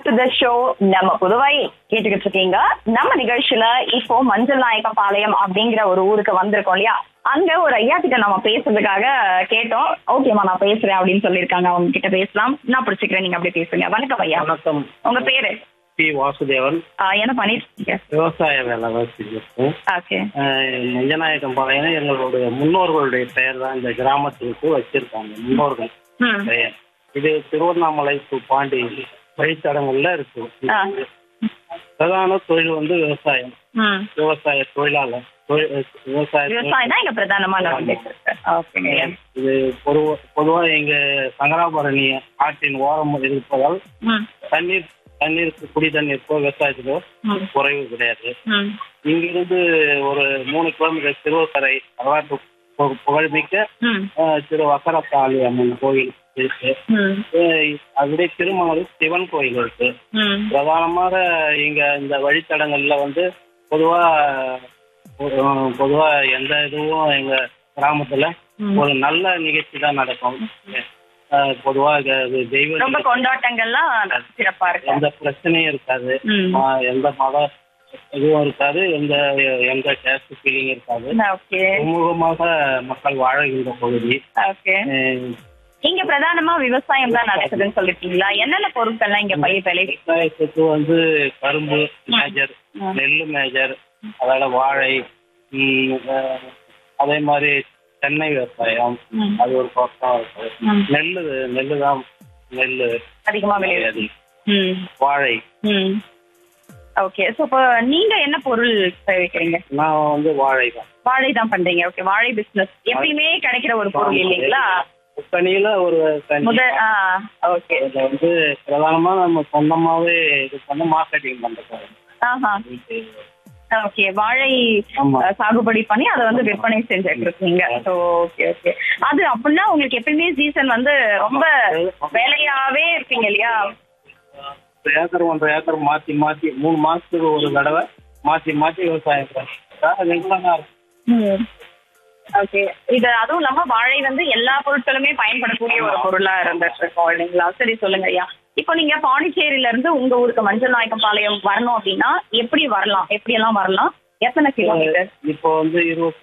To the show நம்ம புதுவை கேட்டுக்கிட்டு இருக்கீங்க நம்ம நிகழ்ச்சியில இப்போ மஞ்சள் நாயக்கபாளையம் அப்படிங்கிற ஒரு ஊருக்கு வந்திருக்கோம் இல்லையா அங்க ஒரு ஐயா கிட்ட நம்ம பேசுறதுக்காக கேட்டோம் ஓகேம்மா நான் பேசுறேன் அப்படின்னு சொல்லியிருக்காங்க அவங்க கிட்ட பேசலாம் நான் பிடிச்சிக்கிறேன் நீங்க அப்படியே பேசுங்க வணக்கம் ஐயா வணக்கம் உங்க பேரு பி வாசுதேவன் ஆஹ் என்ன பண்ணிட்டு இருக்கீங்க விவசாய வேலை வசிச்சிருக்கோம் ஓகே மஞ்சநாயக்கம் பாளையம் எங்களுடைய முன்னோர்களுடைய பெயர் தான் இந்த கிராமத்துக்கு வச்சிருக்காங்க முன்னோர்கள் ம் பெயர் இது திருவண்ணாமலை டு பாண்டி வழித்தடங்கள்ல இருக்கு ஆ. பிரதான தொழில் வந்து விவசாயம் ம் விவசாய தொழிலாளர் தொழில் விவசாய தொழில். விவசாயம் தான் இங்க பிரதானமான ஓகேங்க ஐயா இது பொதுவா பொதுவா எங்க சங்கராபரணி ஆற்றின் ஓரம் இருப்பதால் ம் தண்ணீர் தண்ணீருக்கு குடி தண்ணீருக்கோ விவசாயத்துக்கோ ம் குறைவு கிடையாது ம் இங்கிருந்து ஒரு மூணு கிலோமீட்டர் திருவக்கரை வரலாற்று பு- புகழ்மிக்க ம் அஹ், திரு வக்கரத்தாளி அம்மன் கோயில் இருக்கு ம் அஹ், அப்படியே திருமணம் சிவன் கோயில் இருக்கு ம் பிரதானமாக இங்க இந்த வழித்தடங்கள்ல வந்து பொதுவா அஹ், பொதுவா எந்த இதுவும் எங்க கிராமத்துல ம். ஒரு நல்ல நிகழ்ச்சி தான் நடக்கும் அஹ், பொதுவா இது இது தெய்வ ரொம்ப கொண்டாட்டங்கள்லாம் சிறப்பா இருக்கு எந்த பிரச்சனையும் இருக்காது ம். ஆஹ் எந்த மத இதுவும் இருக்காது எந்த எந்த கேஸ்ட் ஃபீலிங் இருக்காது ஓகே சுமூகமாக மக்கள் வாழுகின்ற பகுதி ஓகே ஆஹ் இங்க பிரதானமா விவசாயம் தான் நடக்குதுன்னு சொல்லிருக்கீங்களா என்னென்ன பொருட்கள்லாம் இங்க பயிர் விளை விவசாயத்துக்கு வந்து கரும்பு மேஜர் ம். நெல் மேஜர் அதோட வாழை ம், ஆஹ் அதே மாதிரி தென்னை விவசாயம் ம். அது ஒரு பக்கம் இருக்கு ம். நெல் நெல் தான் நெல் அதிகமா விளை ம் வாழை ம் ஓகே ஸோ இப்போ நீங்க என்ன பொருள் விளைவிக்கிறீங்க நான் வந்து வாழை தான் வாழை தான் பண்றீங்க ஓகே வாழை பிசினஸ் எப்பயுமே கிடைக்கிற ஒரு பொருள் இல்லைங்களா முக்கணியில ஒரு கனி. முத ஆ ஓகே இதுல வந்து பிரதானமா நம்ம சொந்தமாவே இது பண்ண மார்க்கெட்டிங் பண்றோம் ஆஹா ஓகே வாழை ஆமா. அஹ், சாகுபடி பண்ணி அதை வந்து விற்பனை செஞ்சுட்டு இருக்கீங்க ஸோ ஓகே ஓகே அது அப்படின்னா உங்களுக்கு எப்பயுமே சீசன் வந்து ரொம்ப வேலையாவே இருப்பீங்க இல்லையா ஒரு ஏக்கர் ஒன்றரை ஏக்கர் மாத்தி மாத்தி மூணு மாசத்துக்கு ஒரு தடவை மாத்தி மாத்தி விவசாயம் பண்றோம் ரெகுலரா இருக்கும் ஓகே இது அதுவும் இல்லாம வாழை வந்து எல்லா பொருட்களுமே பயன்படக்கூடிய ஒரு பொருளா இருந்துட்டு இருக்கோம் இல்லைங்களா சரி சொல்லுங்க ஐயா இப்போ நீங்க பாண்டிச்சேரியில இருந்து உங்க ஊருக்கு மஞ்சள் நாயக்கம் பாளையம் வரணும் அப்படின்னா எப்படி வரலாம் எப்படி எல்லாம் வரலாம் எத்தனை கிலோமீட்டர் இப்போ வந்து இருபத்தி